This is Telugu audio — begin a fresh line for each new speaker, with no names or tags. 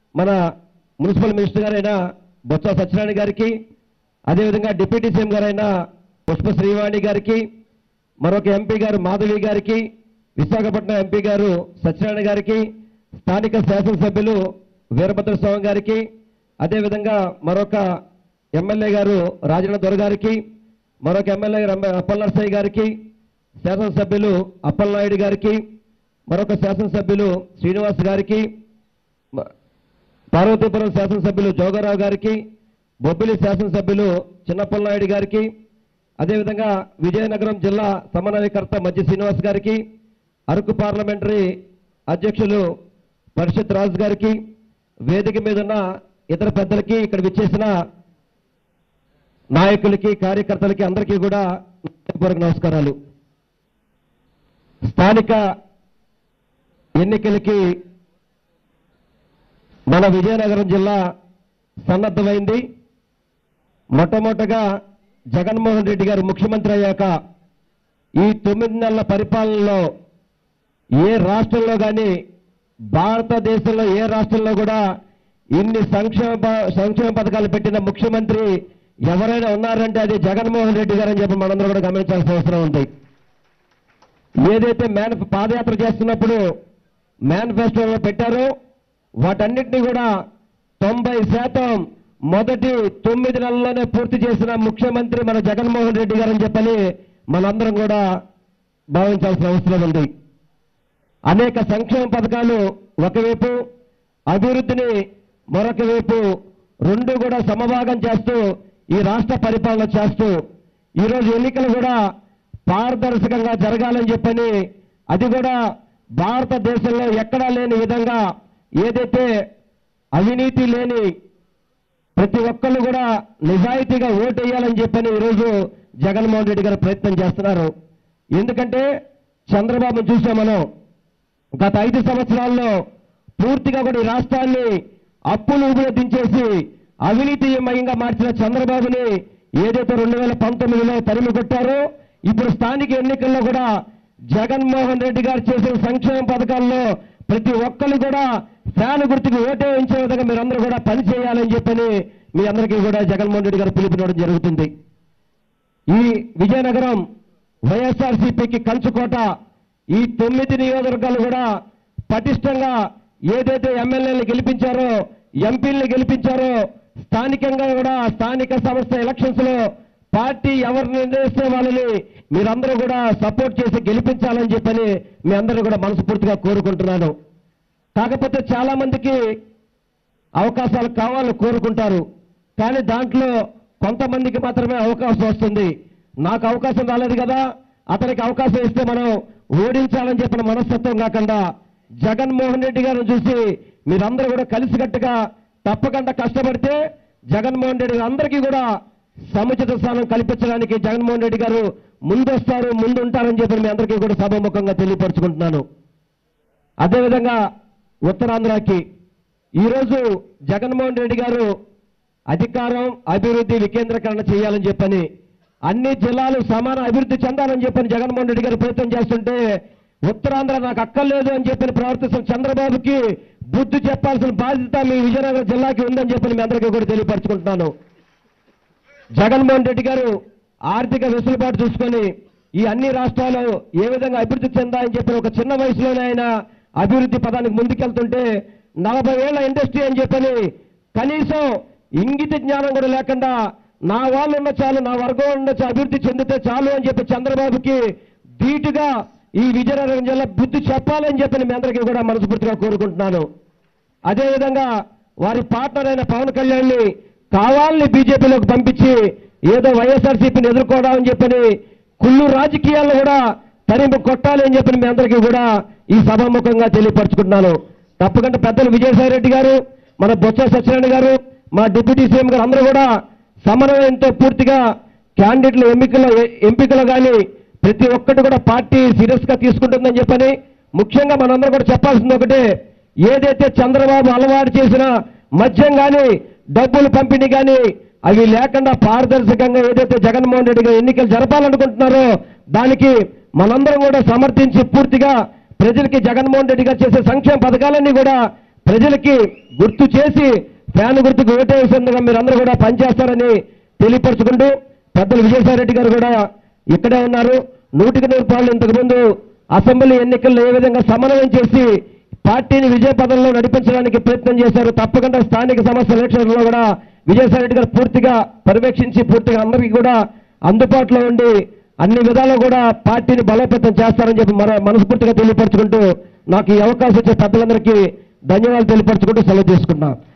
మన మున్సిపల్ మినిస్టర్ గారైన బొత్స సత్యనారాయణ గారికి అదేవిధంగా డిప్యూటీ సీఎం గారైన పుష్ప శ్రీవాణి గారికి మరొక ఎంపీ గారు మాధవి గారికి విశాఖపట్నం ఎంపీ గారు సత్యనారాయణ గారికి స్థానిక శాసనసభ్యులు వీరభద్ర స్వామి గారికి అదేవిధంగా మరొక ఎమ్మెల్యే గారు రాజన్న దొర గారికి మరొక ఎమ్మెల్యే గారు అప్పల్ నర్సయ్య గారికి శాసనసభ్యులు అప్పలనాయుడు గారికి మరొక శాసనసభ్యులు శ్రీనివాస్ గారికి మ- పార్వతీపురం శాసనసభ్యులు జోగారావు గారికి బొబ్బిలి శాసనసభ్యులు చిన్నప్పలనాయుడు గారికి అదేవిధంగా విజయనగరం జిల్లా సమన్వయకర్త మధ్య శ్రీనివాస్ గారికి అరకు పార్లమెంటరీ అధ్యక్షులు పరిషత్ రాజు గారికి వేదిక మీద ఉన్న ఇతర పెద్దలకి ఇక్కడ విచ్చేసిన నాయకులకి కార్యకర్తలకి అందరికీ కూడా హృదయపూర్వక నమస్కారాలు స్థానిక ఎన్నికలకి మన విజయనగరం జిల్లా సన్నద్ధమైంది మొట్టమొదటగా జగన్మోహన్ రెడ్డి గారు ముఖ్యమంత్రి అయ్యాక ఈ తొమ్మిది నెలల పరిపాలనలో ఏ రాష్ట్రంలో కానీ భారతదేశంలో ఏ రాష్ట్రంలో కూడా ఇన్ని సంక్షేమ ప- సంక్షేమ పథకాలు పెట్టిన ముఖ్యమంత్రి ఎవరైనా ఉన్నారంటే అది జగన్మోహన్ రెడ్డి గారు అని చెప్పి మనందరూ కూడా గమనించాల్సిన అవసరం ఉంది ఏదైతే మేనిఫ పాదయాత్ర చేస్తున్నప్పుడు మేనిఫెస్టోలో పెట్టారో వాటన్నిటినీ కూడా తొంభై శాతం మొదటి తొమ్మిది నెలల్లోనే పూర్తి చేసిన ముఖ్యమంత్రి మన జగన్మోహన్ రెడ్డి గారు అని చెప్పని మనందరం కూడా భావించాల్సిన అవసరం ఉంది అనేక సంక్షేమ పథకాలు ఒకవైపు అభివృద్ధిని మరొక వైపు రెండు కూడా సమభాగం చేస్తూ ఈ రాష్ట్ర పరిపాలన చేస్తూ ఈరోజు ఎన్నికలు కూడా పారదర్శకంగా జరగాలని చెప్పని అది కూడా భారతదేశంలో ఎక్కడా లేని విధంగా ఏదైతే అవినీతి లేని ప్రతి ఒక్కళ్ళు కూడా నిజాయితీగా ఓటు వేయాలని చెప్పని ఈరోజు జగన్మోహన్ రెడ్డి గారు ప్రయత్నం చేస్తున్నారు ఎందుకంటే చంద్రబాబు చూసాం మనం గత ఐదు సంవత్సరాల్లో పూర్తిగా కూడా ఈ రాష్ట్రాన్ని అప్పులు ఊబిలో దించేసి అవినీతిమయంగా మార్చిన చంద్రబాబుని ఏదైతే రెండు వేల పంతొమ్మిదిలో తరిమి కొట్టారో ఇప్పుడు స్థానిక ఎన్నికల్లో కూడా జగన్మోహన్ రెడ్డి గారు చేసిన సంక్షేమ పథకాల్లో ప్రతి ఒక్కరు కూడా ఫ్యాన్ గుర్తుకు ఓటే వేయించే విధంగా మీరందరూ కూడా పని చేయాలని చెప్పని మీ అందరికీ కూడా జగన్మోహన్ రెడ్డి గారు పిలుపునివ్వడం జరుగుతుంది ఈ విజయనగరం వైఎస్ఆర్సీపీకి కంచుకోట ఈ తొమ్మిది నియోజకవర్గాలు కూడా పటిష్టంగా ఏదైతే ఎమ్మెల్యేలు గెలిపించారో ఎంపీలను గెలిపించారో స్థానికంగా కూడా స్థానిక సంస్థ ఎలక్షన్స్ లో పార్టీ ఎవరు నిర్ణయిస్తే వాళ్ళని మీరందరూ కూడా సపోర్ట్ చేసి గెలిపించాలని చెప్పని మీ అందరూ కూడా మనస్ఫూర్తిగా కోరుకుంటున్నాను కాకపోతే చాలా మందికి అవకాశాలు కావాలని కోరుకుంటారు కానీ దాంట్లో కొంతమందికి మాత్రమే అవకాశం వస్తుంది నాకు అవకాశం రాలేదు కదా అతనికి అవకాశం ఇస్తే మనం ఓడించాలని చెప్పిన మనస్తత్వం కాకుండా జగన్మోహన్ రెడ్డి గారిని చూసి మీరందరూ కూడా కలిసికట్టుగా తప్పకుండా కష్టపడితే జగన్మోహన్ రెడ్డి గారు అందరికీ కూడా సముచిత స్థానం కల్పించడానికి జగన్మోహన్ రెడ్డి గారు ముందొస్తారు ముందు ఉంటారని చెప్పి మీ అందరికీ కూడా సభాముఖంగా తెలియపరుచుకుంటున్నాను అదేవిధంగా ఉత్తరాంధ్రకి ఈరోజు జగన్మోహన్ రెడ్డి గారు అధికారం అభివృద్ధి వికేంద్రీకరణ చేయాలని చెప్పని అన్ని జిల్లాలు సమాన అభివృద్ధి చెందాలని చెప్పని జగన్మోహన్ రెడ్డి గారు ప్రయత్నం చేస్తుంటే ఉత్తరాంధ్ర నాకు అక్కర్లేదు అని చెప్పిన ప్రవర్తిస్తున్న చంద్రబాబుకి బుద్ధి చెప్పాల్సిన బాధ్యత మీ విజయనగరం జిల్లాకి ఉందని చెప్పని మీ అందరికీ కూడా తెలియపరచుకుంటున్నాను జగన్మోహన్ రెడ్డి గారు ఆర్థిక వెసులుబాటు చూసుకొని ఈ అన్ని రాష్ట్రాలు ఏ విధంగా అభివృద్ధి చెందాయని చెప్పి ఒక చిన్న వయసులోనే ఆయన అభివృద్ధి పదానికి ముందుకెళ్తుంటే నలభై ఏళ్ల ఇండస్ట్రీ అని చెప్పని కనీసం ఇంగిత జ్ఞానం కూడా లేకుండా నా వాళ్ళు ఉన్న చాలు నా వర్గం ఉన్న చాలు అభివృద్ధి చెందితే చాలు అని చెప్పి చంద్రబాబుకి ధీటుగా ఈ విజయనగరం జిల్లా బుద్ధి చెప్పాలని చెప్పి మీ అందరికీ కూడా మనస్ఫూర్తిగా కోరుకుంటున్నాను అదేవిధంగా వారి పార్ట్నర్ అయిన పవన్ కళ్యాణ్ని కావాలని బీజేపీలోకి పంపించి ఏదో వైఎస్ఆర్సీపీని ఎదుర్కోవడామని చెప్పని కుళ్ళు రాజకీయాల్లో కూడా తరిమి కొట్టాలి అని చెప్పని మీ అందరికీ కూడా ఈ సభాముఖంగా తెలియపరచుకుంటున్నాను తప్పకుండా పెద్దలు విజయసాయి రెడ్డి గారు మన బొత్స సత్యనారాయణ గారు మా డిప్యూటీ సీఎం గారు అందరూ కూడా సమన్వయంతో పూర్తిగా క్యాండిడేట్ల ఎంపికలో ఎంపికలు కానీ ప్రతి ఒక్కటి కూడా పార్టీ సీరియస్ గా తీసుకుంటుందని చెప్పని ముఖ్యంగా మనందరం కూడా చెప్పాల్సింది ఒకటే ఏదైతే చంద్రబాబు అలవాటు చేసిన మద్యం కానీ డబ్బులు పంపిణీ కానీ అవి లేకుండా పారదర్శకంగా ఏదైతే జగన్మోహన్ రెడ్డి గారు ఎన్నికలు జరపాలనుకుంటున్నారో దానికి మనందరం కూడా సమర్థించి పూర్తిగా ప్రజలకి జగన్మోహన్ రెడ్డి గారు చేసే సంక్షేమ పథకాలన్నీ కూడా ప్రజలకి గుర్తు చేసి ఫ్యాన్ గుర్తుకు ఓటేసేందుకు మీరందరూ కూడా పనిచేస్తారని తెలియపరచుకుంటూ పెద్దలు విజయసాయిరెడ్డి గారు కూడా ఇక్కడే ఉన్నారు నూటికి నూరు పాళ్ళు ఇంతకుముందు అసెంబ్లీ ఎన్నికల్లో ఏ విధంగా సమన్వయం చేసి పార్టీని విజయ పదంలో నడిపించడానికి ప్రయత్నం చేశారు తప్పకుండా స్థానిక సమస్య ఎలక్షన్లో కూడా విజయసాయిరెడ్డి గారు పూర్తిగా పర్యవేక్షించి పూర్తిగా అందరికీ కూడా అందుబాటులో ఉండి అన్ని విధాలు కూడా పార్టీని బలోపేతం చేస్తారని చెప్పి మన మనస్ఫూర్తిగా తెలియపరచుకుంటూ నాకు ఈ అవకాశం ఇచ్చే పెద్దలందరికీ ధన్యవాదాలు తెలియపరచుకుంటూ సెలవు తీసుకుంటున్నాను